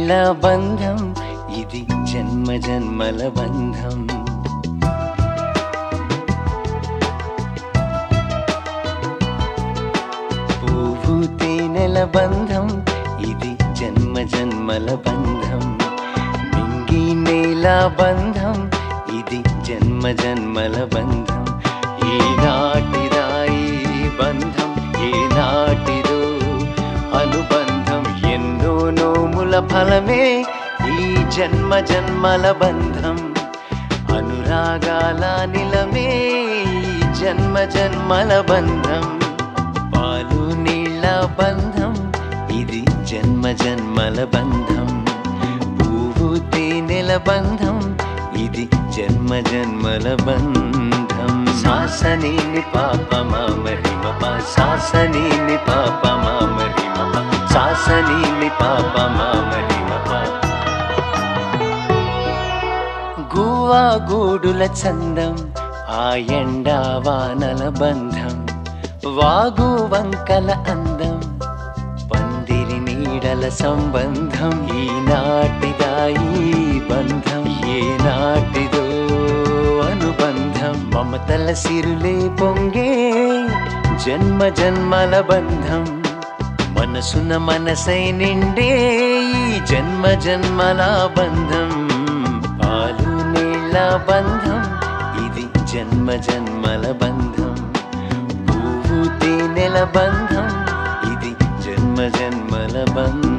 నీళ్ళ బంధం ఇది జన్మ జన్మల బంధం పువ్వు తేనెల బంధం ఇది జన్మ జన్మల బంధం మింగి నేల బంధం ఇది జన్మ జన్మల బంధం ఈనాటిదాయి బంధం ఏనాటిదో అనుబంధం ఎన్నో నోముల ఫలమే ఈ జన్మ జన్మల బంధం అనురాగాల నిలమే ఈ జన్మ జన్మల బంధం పాలు నీళ్ళ బంధం ఇది జన్మ జన్మల బంధం పువ్వు తేనెల బంధం ఇది జన్మ జన్మల బంధం శాసనీని పాప మామరి మప శాసనీని పాప మామరి మప శాసనీని పాప మామరి మప గువ్వా గూడుల చందం ఆ ఎండా వానల బంధం వాగు వంకల అందం పందిరి నీడల సంబంధం ఈనాటిదా ఈ బంధం ఏనాటిదో అనుబంధం మమతల సిరులే పొంగే జన్మ జన్మల బంధం మనసున మనసై నిండే ఈ జన్మ జన్మల బంధం పాలు నీళ్ళ బంధం ఇది జన్మ జన్మల బంధం పువ్వు తేనెల బంధం ఇది జన్మ జన్మల బంధం